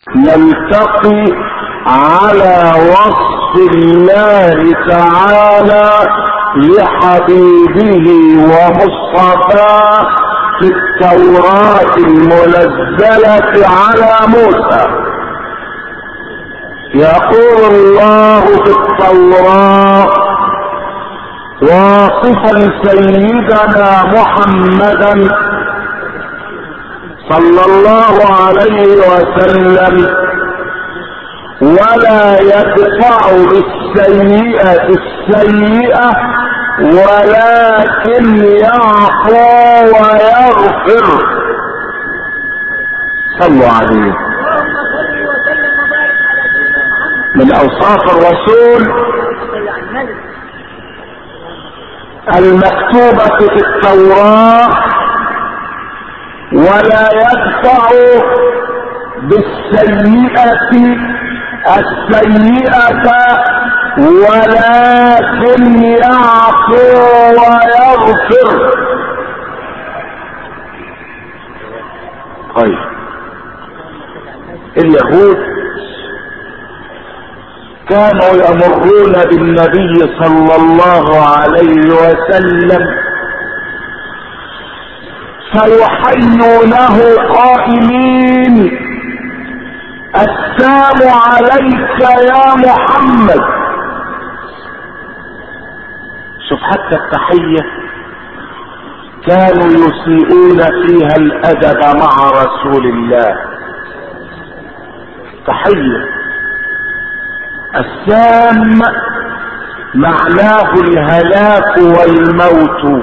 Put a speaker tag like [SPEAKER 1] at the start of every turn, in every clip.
[SPEAKER 1] نلتقي على وصف الله تعالى لحبيبه ومصطفاه في التوراة المنزلة على موسى يقول الله في التوراة واصفا سيدنا محمدا صلى الله عليه وسلم ولا يدفع بالسيئة السيئة ولكن يعفو ويغفر صلوا عليه من اوصاف الرسول المكتوبة في التوراة ولا يدفع بالسيئة السيئة ولكن يعفو ويغفر طيب اليهود كانوا يمرون بالنبي صلى الله عليه وسلم فيحيونه قائلين السلام عليك يا محمد شوف حتى التحية كانوا يسيئون فيها الادب مع رسول الله تحية السام معناه الهلاك والموت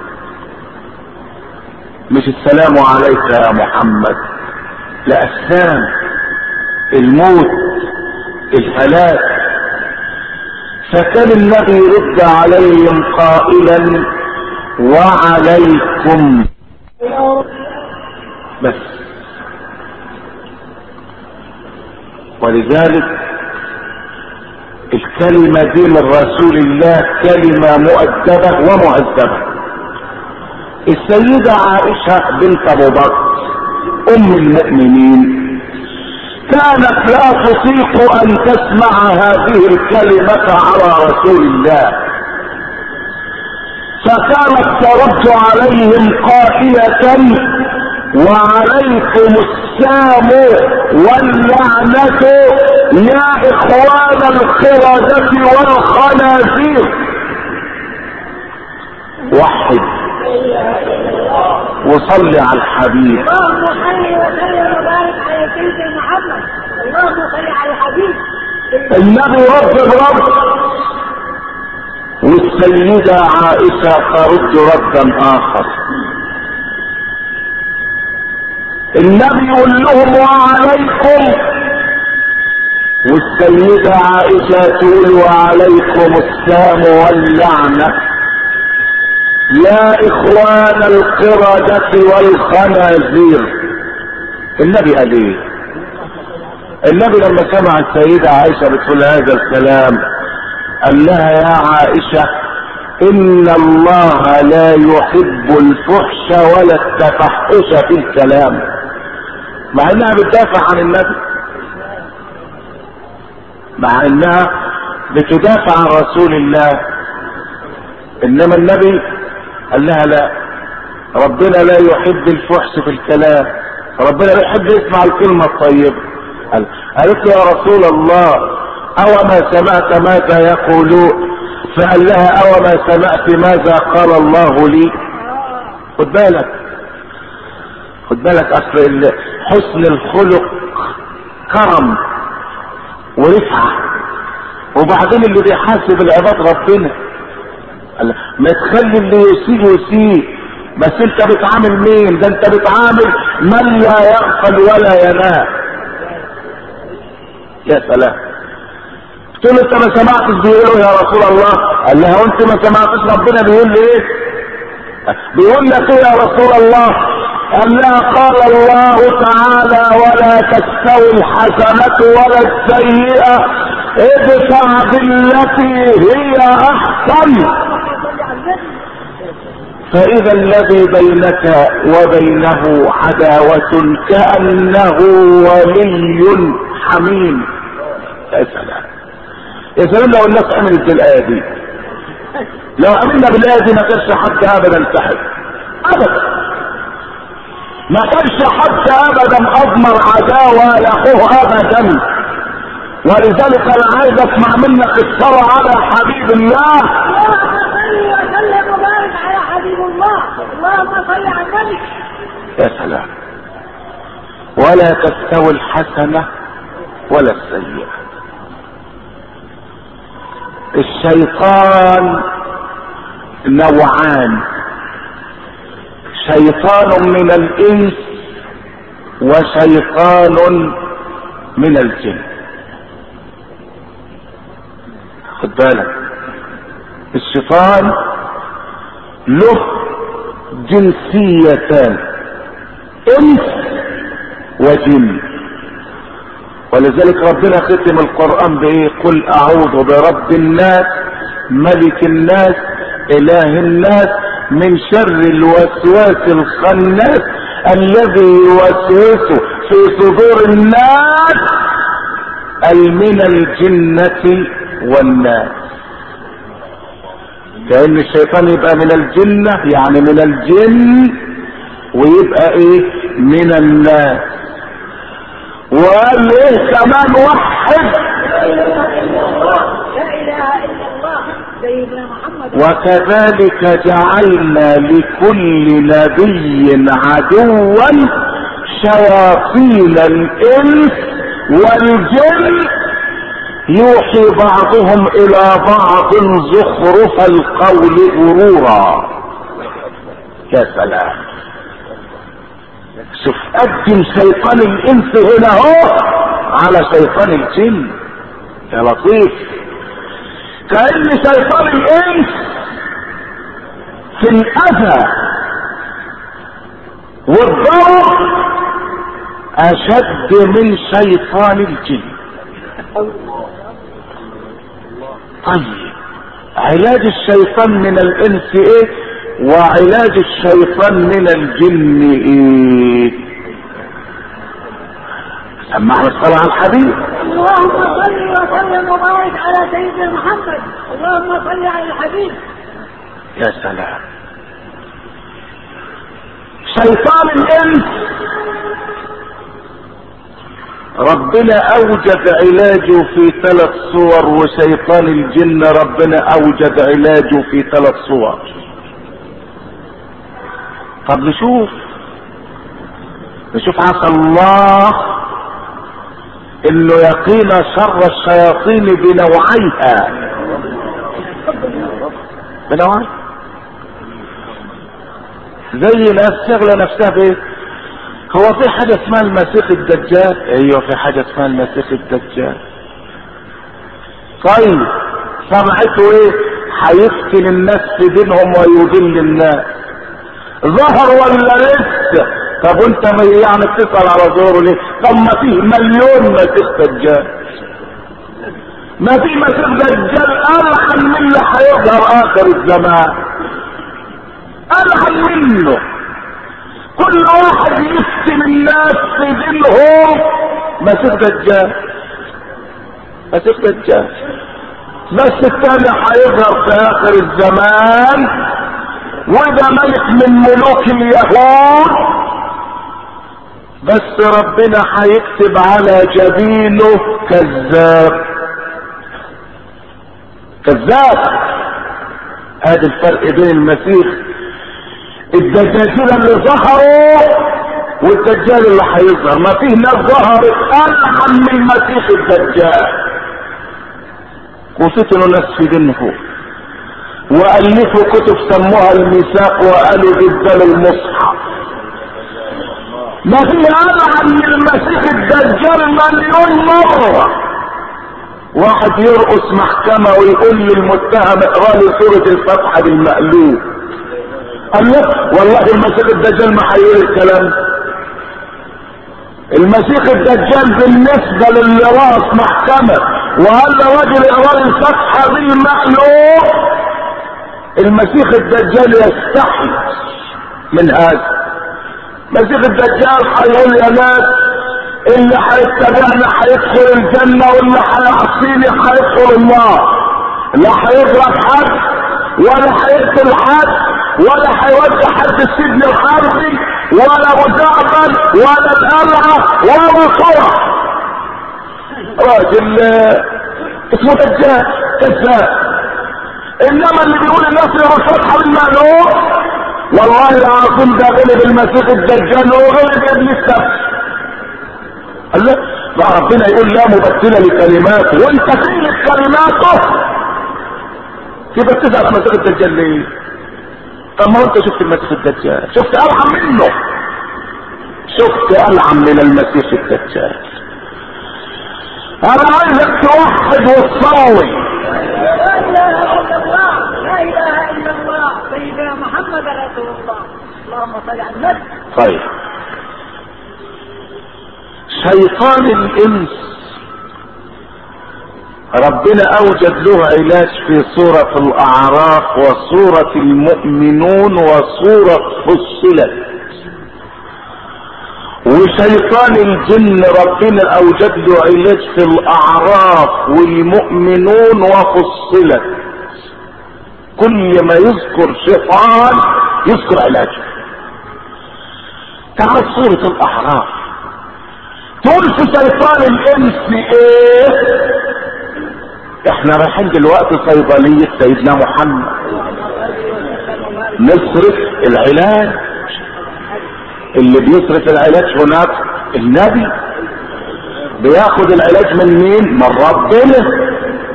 [SPEAKER 1] مش السلام عليك يا محمد لا السام الموت الهلاك فكان النبي يرد عليهم قائلا وعليكم بس ولذلك الكلمة دي من رسول الله كلمة مؤدبة ومهذبة السيدة عائشة بنت ابو بكر ام المؤمنين كانت لا تطيق ان تسمع هذه الكلمة على رسول الله فكانت ترد عليهم قائلة وعليكم السام واللعنة يا اخوان القردة والخنازير وحد وصلي على الحبيب
[SPEAKER 2] اللهم صل وسلم وبارك على سيدنا محمد اللهم صل على الحبيب
[SPEAKER 1] النبي رب الرب والسيدة عائشة ترد ردا آخر النبي يقول لهم وعليكم والسيدة عائشة تقول وعليكم السام واللعنة يا إخوان القردة والخنازير النبي قال ايه النبي لما سمع السيدة عائشة بتقول هذا الكلام قال لها يا عائشة ان الله لا يحب الفحش ولا التفحش في الكلام مع انها بتدافع عن النبي مع انها بتدافع عن رسول الله انما النبي قال لها لا ربنا لا يحب الفحش في الكلام ربنا بيحب يسمع الكلمة الطيبة قال قالت له يا رسول الله او ما سمعت ماذا يقولون فقال لها او ما سمعت ماذا قال الله لي خد بالك خد بالك اصل حسن الخلق كرم ورفعة وبعدين اللي بيحاسب العباد ربنا قال ما تخلي اللي يسيء يسيء بس انت بتعامل مين ده انت بتعامل من لا يغفل ولا ينام يا سلام قلت له انت ما سمعتش بيقولوا يا رسول الله قال لها وانت ما سمعتش ربنا بيقول لي ايه بيقول لك ايه يا رسول الله قال لها قال الله تعالى ولا تستوي الحسنة ولا السيئة ادفع بالتي هي احسن فإذا الذي بينك وبينه عداوة كأنه ولي حميم يا سلام يا سلام لو الناس عملت بالآية دي لو عملنا بالآية دي ما كانش حد أبدا سحب أبدا ما كانش حد أبدا أضمر عداوة لأخوه أبدا ولذلك أنا عايز أسمع منك الصلاة على حبيب الله
[SPEAKER 2] اللهم صل وسلم وبارك على حبيب الله اللهم صل على النبي
[SPEAKER 1] يا سلام ولا تستوي الحسنة ولا السيئة الشيطان نوعان شيطان من الانس وشيطان من الجن خد بالك الشيطان له جنسيتان انس وجن ولذلك ربنا ختم القرآن بايه قل اعوذ برب الناس ملك الناس اله الناس من شر الوسواس الخناس الذي يوسوس في صدور الناس اي من الجنة والناس كأن الشيطان يبقى من الجنة يعني من الجن ويبقى ايه من الناس وقال ايه كمان وحد
[SPEAKER 2] لا اله الا الله لا اله الا الله سيدنا محمد
[SPEAKER 1] وكذلك جعلنا لكل نبي عدوا شياطين الانس والجن يوحي بعضهم الى بعض زخرف القول غرورا يا سلام شوف قدم شيطان الانس هنا اهو على شيطان الجن يا لطيف كأن شيطان الانس في الاذى والضرر اشد من شيطان الجن طيب علاج الشيطان من الانس ايه وعلاج الشيطان من الجن ايه سمعنا الصلاة على الحبيب
[SPEAKER 2] اللهم صل وسلم وبارك على سيدنا محمد اللهم صل على الحبيب
[SPEAKER 1] يا سلام شيطان الانس ربنا اوجد علاجه في ثلاث صور وشيطان الجن ربنا اوجد علاجه في ثلاث صور طب نشوف نشوف عسى الله انه يقينا شر الشياطين بنوعيها بنوعيها زي ناس شغلة نفسها بايه هو في حاجة اسمها المسيح الدجال ايوه في حاجة اسمها المسيح الدجال طيب سمعته ايه هيفتن الناس في دينهم ويضل الناس ظهر ولا لسه طب وانت ما- يعني بتسأل على ظهوره ليه طب ما فيه مليون مسيح دجال ما في مسيح دجال ألحن من اللي هيظهر آخر الزمان ألحن منه كل واحد يفتن الناس في دينهم مسيح دجال مسيح دجال بس الثاني هيظهر في آخر الزمان وده ملك من ملوك اليهود بس ربنا هيكتب على جبينه كذاب كذاب هذا الفرق بين المسيح الدجاجين اللي ظهروا والدجال اللي هيظهر ما فيه ناس ظهرت ألحن من المسيح الدجال وفتنوا ناس في دينهم والفوا كتب سموها الميثاق وقالوا جدا المصحف ما في ألعن من المسيح الدجال مليون مرة واحد يرقص محكمة ويقول للمتهم اقرا لي سورة الفتحة بالمقلوب قال له والله المسيح الدجال ما هيقول الكلام ده. المسيح الدجال بالنسبة للي راس محكمة وقال له راجل اقرا لي الفتحة بالمقلوب المسيح الدجال يستحي من هذا مسيح الدجال هيقول يا ناس اللي هيتبعنا هيدخل الجنة واللي هيعصيني هيدخل النار لا هيضرب حد ولا هيقتل حد ولا هيودي حد السجن الحربي ولا مزعبل ولا القلعة ولا صورة راجل اسمه دجال كذاب انما اللي بيقول الناس يا فتحة بالمألوف والله العظيم ده غلب المسيح الدجال وغلب ابليس نفسه قال لا بقى ربنا يقول لا مبتل لكلماته وانت فين كلماته يبقى بتزعل على مسيح الدجال ليه طب ما انت شفت المسيح الدجال شفت العن منه شفت العن من المسيح الدجال انا عايزك توحد وتصلي
[SPEAKER 2] لا اله الا الله لا اله الا الله سيدنا محمد رسول الله اللهم صل على النبي
[SPEAKER 1] طيب شيطان الانس ربنا اوجد له علاج في سورة الاعراف وسورة المؤمنون وسورة فصلت وشيطان الجن ربنا اوجد له علاج في الاعراف والمؤمنون وفصلت كل ما يذكر شيطان يذكر علاجه تعال سورة الاعراف تقول في شيطان الانس ايه احنا رايحين دلوقتي صيدلية سيدنا محمد نصرف العلاج اللي بيصرف العلاج هناك النبي بياخد العلاج من مين من ربنا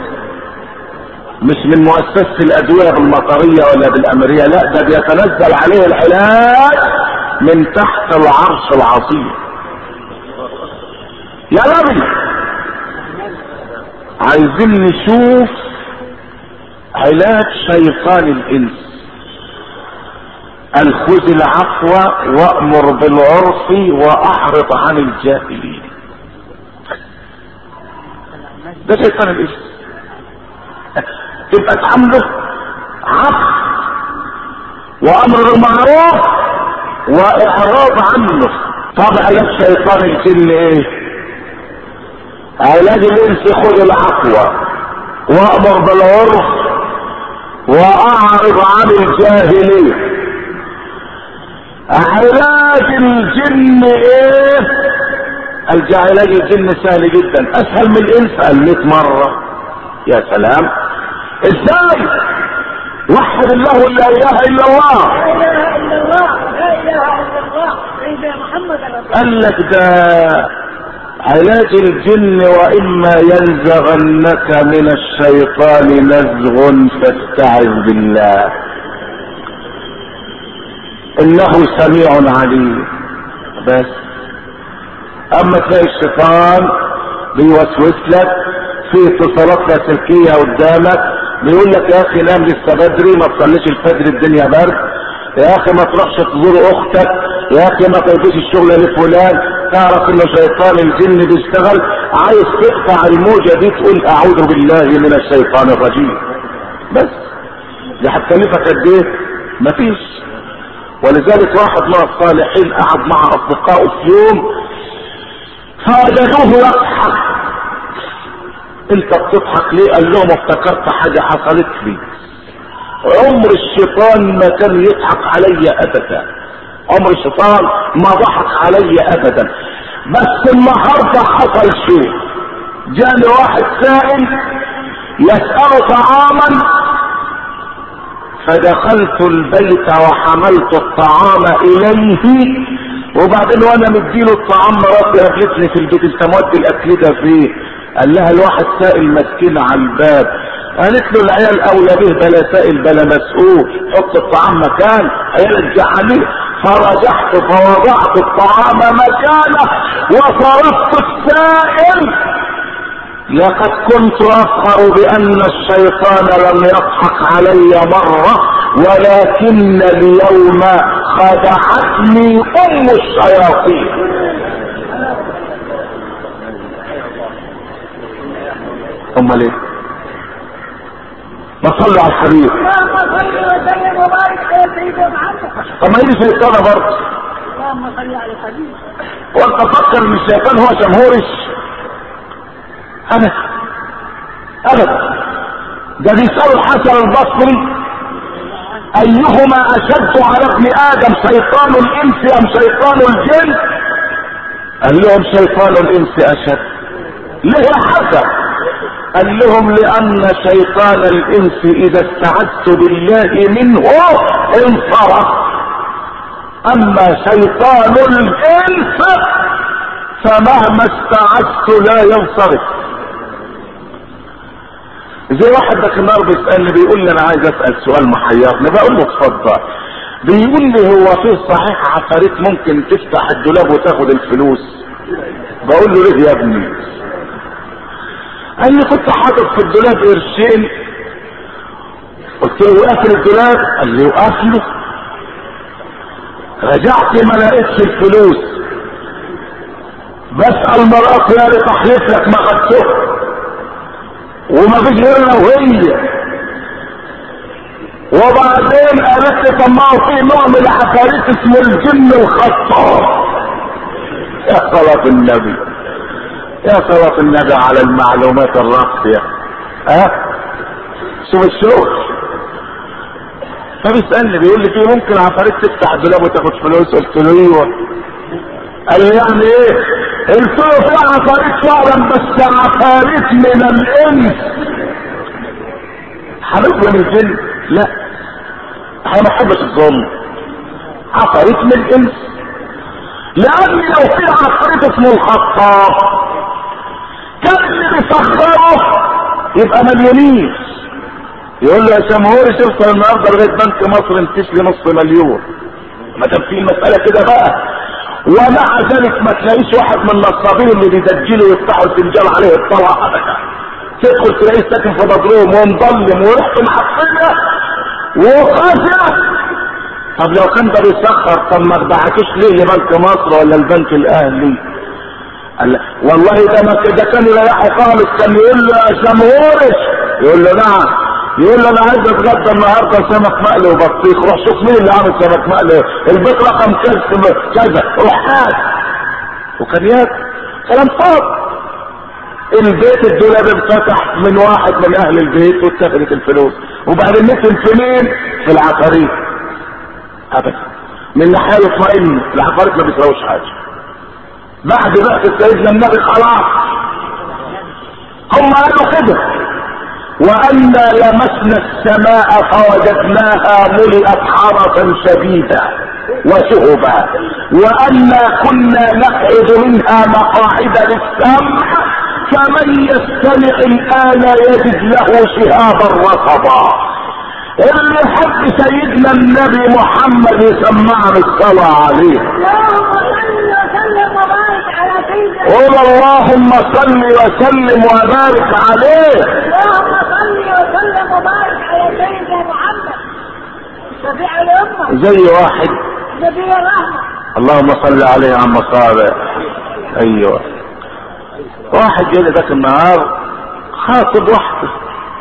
[SPEAKER 1] مش من مؤسسة الادوية بالمطرية ولا بالامرية لا ده بيتنزل عليه العلاج من تحت العرش العظيم يا نبي عايزين نشوف علاج شيطان الانس الخذ العفو وامر بالعرف واعرض عن الجاهلين ده شيطان الانس تبقى تعمله عفو وامر بالمعروف واعراض عنه طب علاج شيطان الجن ايه علاج الانس خذ العفو وامر بالعرف واعرض عن الجاهلين علاج الجن ايه علاج الجن سهل جدا اسهل من الانس قال 100 مره يا سلام ازاي وحد الله لا اله الا الله
[SPEAKER 2] لا اله الا الله لا اله الا الله سيدنا محمد رسول الله
[SPEAKER 1] قال لك ده علاج الجن واما ينزغنك من الشيطان نزغ فاستعذ بالله انه سميع عليم بس اما تلاقي الشيطان بيوسوس لك في اتصالات لاسلكيه قدامك بيقول لك يا اخي نام لسه بدري ما تصليش الفجر الدنيا برد يا اخي ما تروحش تزور اختك يا اخي ما توديش الشغل لفلان تعرف انه شيطان الجن بيشتغل عايز تقطع الموجه دي تقول اعوذ بالله من الشيطان الرجيم بس دي هتكلفك قد ايه؟ مفيش ولذلك واحد من الصالحين قعد مع اصدقائه في يوم فوجدوه يضحك انت بتضحك ليه قال لهم افتكرت حاجة حصلت لي عمر الشيطان ما كان يضحك علي ابدا عمر الشيطان ما ضحك علي ابدا بس النهاردة حصل شيء جاني واحد سائل يسأل طعاما فدخلت البيت وحملت الطعام اليه وبعدين وانا مديله الطعام مراتي قابلتني في البيت انت مودي الاكل ده فيه قال لها الواحد سائل مسكين على الباب قالت له العيال اولى به بلا سائل بلا مسؤول حط الطعام مكان هيرجع عليه فرجعت فوضعت الطعام مكانه وصرفت السائل لقد كنت افخر بان الشيطان لم يضحك علي مرة ولكن اليوم خدعتني ام الشياطين امال ايه ما صلوا على الحبيب
[SPEAKER 2] اللهم صل وسلم وبارك على سيدنا محمد
[SPEAKER 1] طب ما هي شيطانة برضه
[SPEAKER 2] اللهم صل على الحبيب
[SPEAKER 1] وانت تفكر ان الشيطان هو شمهورش ابدا ابدا ده بيسأل الحسن البصري ايهما اشد على ابن ادم شيطان الانس ام شيطان الجن قال لهم شيطان الانس اشد ليه يا حسن قال لهم لان شيطان الانس اذا استعذت بالله منه انصرف اما شيطان الانس فمهما استعذت لا ينصرف زي واحد ده النهار بيسالني بيقول لي انا عايز اسال سؤال محيرني بقول له اتفضل بيقول لي هو فيه صحيح عفاريت ممكن تفتح الدولاب وتاخد الفلوس بقول له ليه يا ابني قال لي كنت حاطط في الدولاب قرشين قلت له وقفل الدولاب قال لي وقفله رجعت ما لقيتش الفلوس بسأل مراتي يا ريت احلف لك ما خدته وما فيش غيرنا وهي وبعدين قالت لي طب ما هو في نوع من العفاريت اسمه الجن الخطاب يا صلاة النبي يا صلاة النبي على المعلومات الراقية ها أه؟ شوف الشغل فبيسألني بيقول لي في ممكن عفاريت تفتح الدولاب وتاخد فلوس قلت له ايوه قال لي يعني ايه قلت له في عفاريت فعلا بس عفاريت من الانس حبيبنا من الجن لا احنا ما نحبش الظلم عفاريت من الانس لان لو في عفاريت اسمه الخطاب كان اللي بيسخره يبقى مليونين يقول له يا شمهوري شفت النهارده لغايه بنك مصر انتش لي نص مليون ما دام في المساله كده بقى ومع ذلك ما تلاقيش واحد من النصابين اللي بيدجلوا ويفتحوا الفنجان عليه الطلعه ابدا تدخل تلاقيه ساكن في مظلوم ومظلم وريحته معفنه وقاسيه طب لو كان ده بيسخر طب ما تبعتوش ليه لبنك مصر ولا البنك الاهلي قال والله ده ما ده كان يريحه خالص كان يقول له يا شمهورش يقول له نعم يقول له انا عايز اتغدى النهارده سمك مقلي وبطيخ روح شوف مين اللي عامل سمك مقلي البيت رقم كذا كذا روح هات وكان ياكل كلام فاضي البيت الدولاب انفتح من واحد من اهل البيت واتخذت الفلوس وبعدين نسم في مين؟ في العفاريت ابدا من ناحيه يطمئن العفاريت ما بيسراوش حاجه بعد بعث سيدنا النبي خلاص هم قالوا كده وأنا لمسنا السماء فوجدناها ملئت حرسا شديدا وشهبا وأنا كنا نقعد منها مقاعد للسمع فمن يستمع الآن يجد له شهابا رصدا اللي يحب سيدنا النبي محمد يسمعنا الصلاة عليه
[SPEAKER 2] اللهم صل وسلم وبارك على سيدنا
[SPEAKER 1] قول اللهم صل وسلم وبارك عليه
[SPEAKER 2] اللهم صل وسلم وبارك على سيدنا محمد شفيع الأمة
[SPEAKER 1] زي واحد
[SPEAKER 2] نبي الرحمة
[SPEAKER 1] اللهم صل عليه عم صالح ايوه واحد جاي ذاك النهار خاطب واحده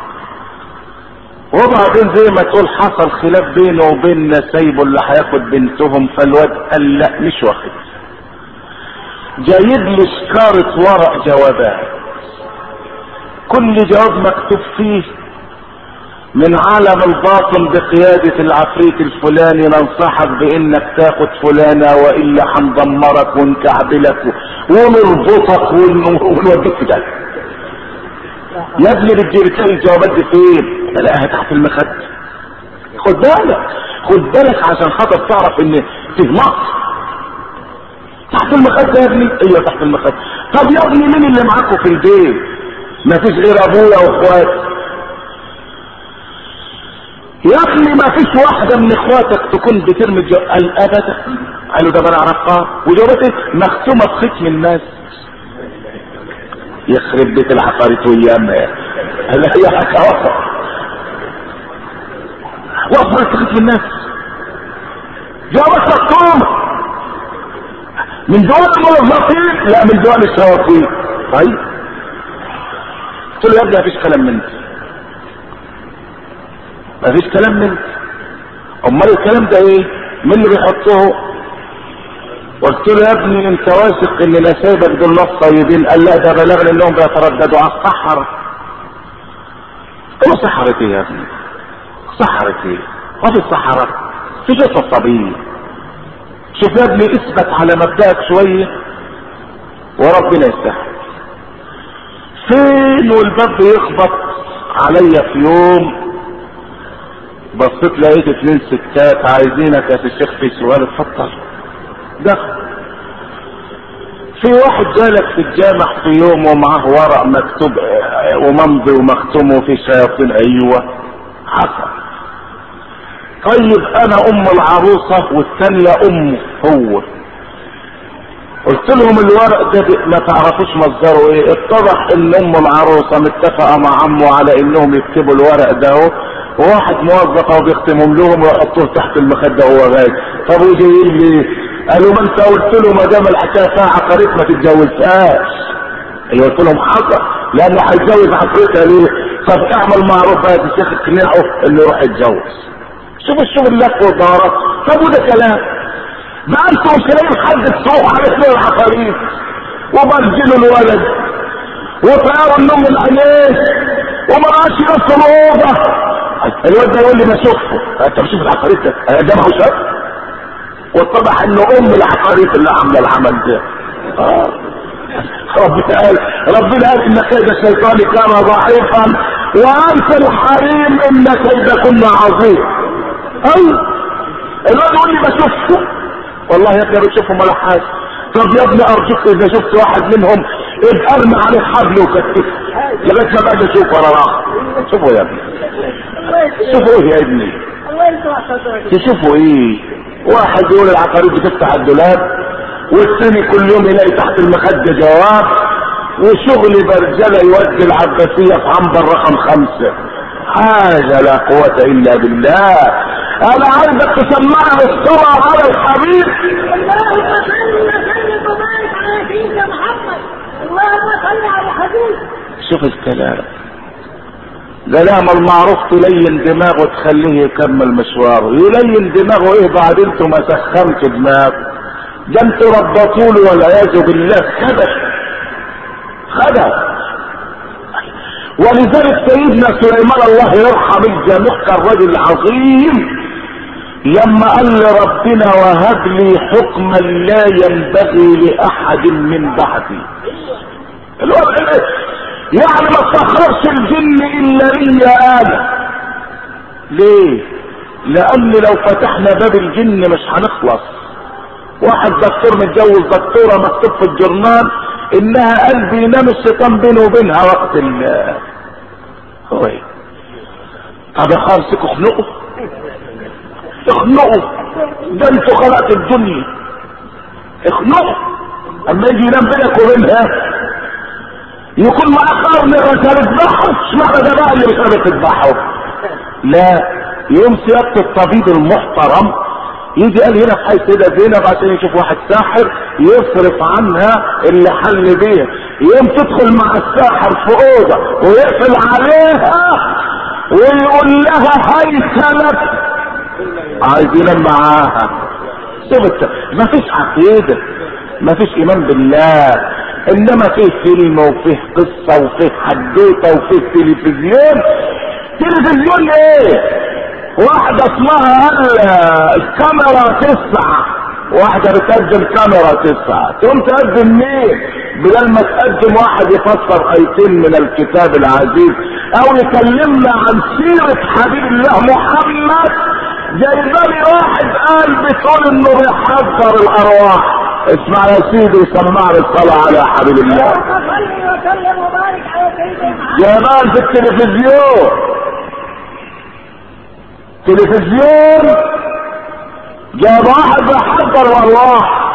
[SPEAKER 1] وبعدين زي ما تقول حصل خلاف بينه وبين سايبه اللي هياخد بنتهم فالواد قال لا مش واخد جايب لي شكارة ورق جوابات كل جواب مكتوب فيه من عالم الباطن بقيادة العفريت الفلاني ننصحك بانك تاخد فلانة والا هندمرك ونكعبلك ونربطك ون- ونوديك في ده يا ابني بتجيب تلاقي الجوابات دي فين؟ تلاقيها تحت المخد خد بالك خد بالك عشان خاطر تعرف ان في مصر تحت المخد يا ابني ايوه تحت المخد طب يا ابني مين اللي معاكوا في البيت ما فيش غير ابويا واخواتي يا ابني ما فيش واحدة من اخواتك تكون بترمي جو... قال ابدا قالوا ده انا اعرفها وجوابتي مختومة بختم الناس يخرب بيت العفاريت وياما قال هي حكا وصل وصلت ختم الناس جوابات مختومة من دول الموظفين لا من دول الشياطين طيب قلت له يا ابني مفيش كلام من ده مفيش كلام من امال الكلام ده ايه مين اللي بيحطه قلت له يا ابني انت واثق ان نسايبك دول ناس طيبين قال لا ده بلغني انهم بيترددوا على الصحراء قلت له صحراء ايه يا ابني صحراء ايه ما في الصحراء في جثة طبيعي شوف يا ابني اثبت على مبدأك شوية وربنا يستحق فين والباب بيخبط عليا في يوم بصيت لقيت اتنين ستات عايزينك يا الشيخ في سؤال اتفضل دخل في واحد جالك في الجامع في يوم ومعه ورق مكتوب وممضي ومختوم وفي شياطين ايوه حصل طيب انا ام العروسة والثانية امه هو قلت لهم الورق ده ما تعرفوش مصدره ايه اتضح ان ام العروسة متفقة مع عمه على انهم يكتبوا الورق ده اهو وواحد موظف اهو بيختمهم لهم ويحطوه تحت المخدة وهو غايب طب وجايين ليه قالوا ما انت قلت له ما دام الحكايه فيها عفاريت ما تتجوزهاش اللي قلت لهم حصل لانه هيتجوز عفريتها ليه طب اعمل معروف بقى يا شيخ اقنعه انه يروح يتجوز شوف الشغل اللف والدورات طب وده كلام ما انتوا مش لاقيين حد تسوق على اسم العفاريت وبرجلوا الولد وطيروا النوم من عينيه وما رأش نفسه الاوضه الواد ده يقول لي ما شفته انت بتشوف العفاريت ده ده ما هو شاف واتضح انه ام العفاريت اللي عامله العمل ده آه. ربنا قال ربنا قال ان كيد الشيطان كان ضعيفا وانت الحريم ان كيدكن عظيم اي الواد يقول لي بشوفه والله يا ابني بشوفهم ولا حاجه طب يا ابني ارجوك اذا شفت واحد منهم ابقى ارمي عليه حبل وكتفه لغايه ما بقى اشوف ولا راح شوفوا يا ابني شوفوا ايه يا ابني تشوفوا ايه واحد يقول العفاريت بتفتح الدولاب والثاني كل يوم يلاقي تحت المخدة جواب وشغل برجلة يودي العباسية في عنبر رقم خمسة حاجة لا قوة إلا بالله أنا عايزك تسمعني الصلاة على الحبيب
[SPEAKER 2] اللهم صل وسلم وبارك على سيدنا محمد اللهم صل على الحبيب
[SPEAKER 1] شوف الكلام كلام المعروف تلين دماغه تخليه يكمل مشواره يلين دماغه ايه بعد انتوا ما سخنتوا دماغه ده انتوا ربطوا له والعياذ بالله خدش خدش ولذلك سيدنا سليمان الله يرحم الجميع كان رجل عظيم لما قال لربنا وهب لي حكما لا ينبغي لاحد من بعدي الوضع يعني ما استخرجش الجن الا لي انا ليه لان لو فتحنا باب الجن مش هنخلص واحد دكتور متجوز دكتوره مكتوب في الجورنال انها قلب ينام الشيطان بينه وبينها وقت ال هو ايه طب يا خالص اخنقوا اخنقوا ده انتوا خلقت الدنيا اخنقوا اما يجي ينام بينك وبينها يكون معاه قرن الرسالة تذبحه اشمعنى ده بقى اللي مش قادر تذبحه لا يوم سيادة الطبيب المحترم يجي قال هنا في حي سيدة زينب عشان يشوف واحد ساحر يصرف عنها اللي حل بيها يوم تدخل مع الساحر في اوضه ويقفل عليها ويقول لها هيكلت عايزين معاها شوف ما فيش عقيده ما فيش ايمان بالله انما فيه فيلم وفيه قصه وفيه حدوته وفيه تلفزيون تلفزيون ايه واحدة اسمها الكاميرا تسعة واحدة بتقدم كاميرا تسعة تقوم تقدم مين بدل ما تقدم واحد يفسر ايتين من الكتاب العزيز او يكلمنا عن سيرة حبيب الله محمد جايبالي واحد قال بتقول انه بيحذر الارواح اسمع يا سيدي سمعني الصلاة على حبيب الله
[SPEAKER 2] صل وسلم وبارك على سيدنا محمد
[SPEAKER 1] جمال في التلفزيون تلفزيون جاب واحد بيحضر الارواح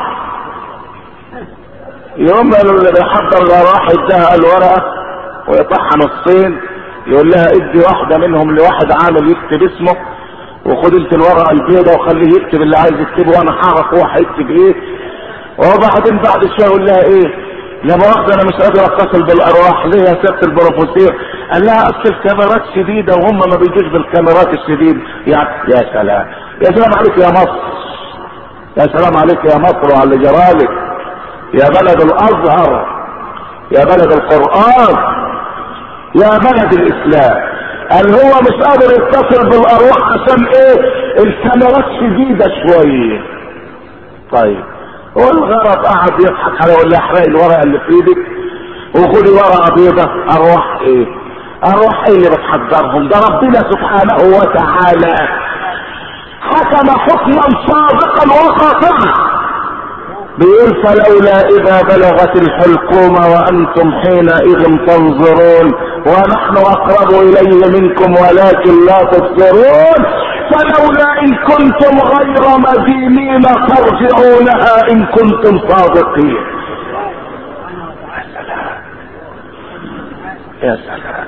[SPEAKER 1] يوم اللي بيحضر الارواح يديها الورقه ويطحها نصين يقول لها ادي واحده منهم لواحد عامل يكتب اسمه وخد انت الورقه البيضاء وخليه يكتب اللي عايز يكتبه وانا هعرف هو هيكتب ايه وبعدين بعد شويه يقول لها ايه لا مؤاخذة انا مش قادر اتصل بالارواح ليه يا سيادة البروفيسور قال لها اصل الكاميرات شديدة وهم ما بيجوش بالكاميرات الشديد يعني يا سلام يا سلام عليك يا مصر يا سلام عليك يا مصر وعلى جرالك يا بلد الازهر يا بلد القرآن يا بلد الاسلام قال هو مش قادر يتصل بالارواح عشان ايه الكاميرات شديدة شوية طيب هو الغرض قعد يضحك عليه يقول لي احرقي الورقة اللي في ايدك وخدي ورقة بيضة ارواح ايه ارواح ايه اللي بتحذرهم ده ربنا سبحانه وتعالى حكم حكما صادقا وقاطعا بيقول فلولا اذا بلغت الحلقوم وانتم حينئذ تنظرون ونحن اقرب اليه منكم ولكن لا تبصرون فلولا ان كنتم غير مدينين ترجعونها ان كنتم صادقين يا سلام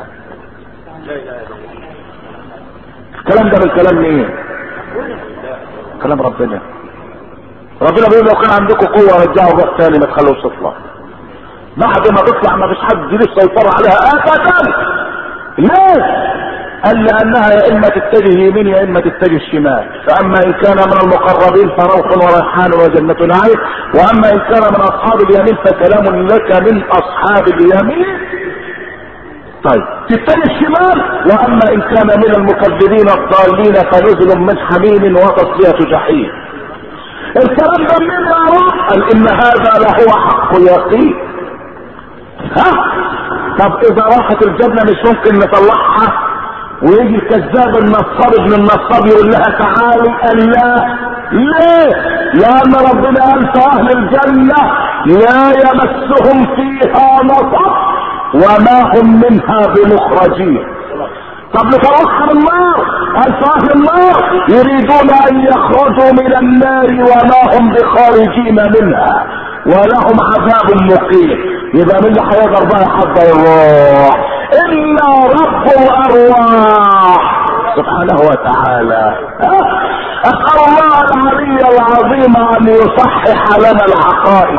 [SPEAKER 1] الكلام ده من كلام مين كلام ربنا ربنا بيقول لو كان عندكم قوة رجعوا الروح تاني ما تخلوش تطلع بعد ما تطلع ما فيش حد ليه السيطرة عليها ابدا ليه قال لانها يا اما تتجه يمين يا اما تتجه شمال فاما ان كان من المقربين فروح وريحان وجنة نعيم واما ان كان من اصحاب اليمين فسلام لك من اصحاب اليمين طيب تتجه الشمال واما ان كان من المكذبين الضالين فنزل من حميم وتصلية جحيم الكلام ده من راح قال ان هذا لهو حق يقين ها طب اذا راحت الجنة مش ممكن نطلعها ويجي الكذاب النصاب ابن النصاب يقول لها تعالي قال لا ليه لان ربنا قال في اهل الجنة لا يمسهم فيها نصب وما هم منها بمخرجين طب لفرحها النار قال في اهل النار يريدون ان يخرجوا من النار وما هم بخارجين منها ولهم عذاب مقيم يبقى مين اللي هيقدر بقى يحضر الروح الا رب الارواح سبحانه وتعالى اسال الله العلي العظيم ان يصحح لنا العقائد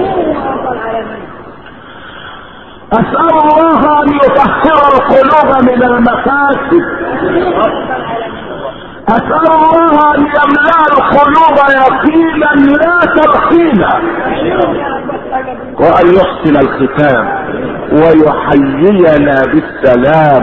[SPEAKER 1] اسال الله ان يطهر القلوب من المفاسد اسال الله ان يملا القلوب يقينا لا تلقينا وان يحسن الختام ويحيينا بالسلام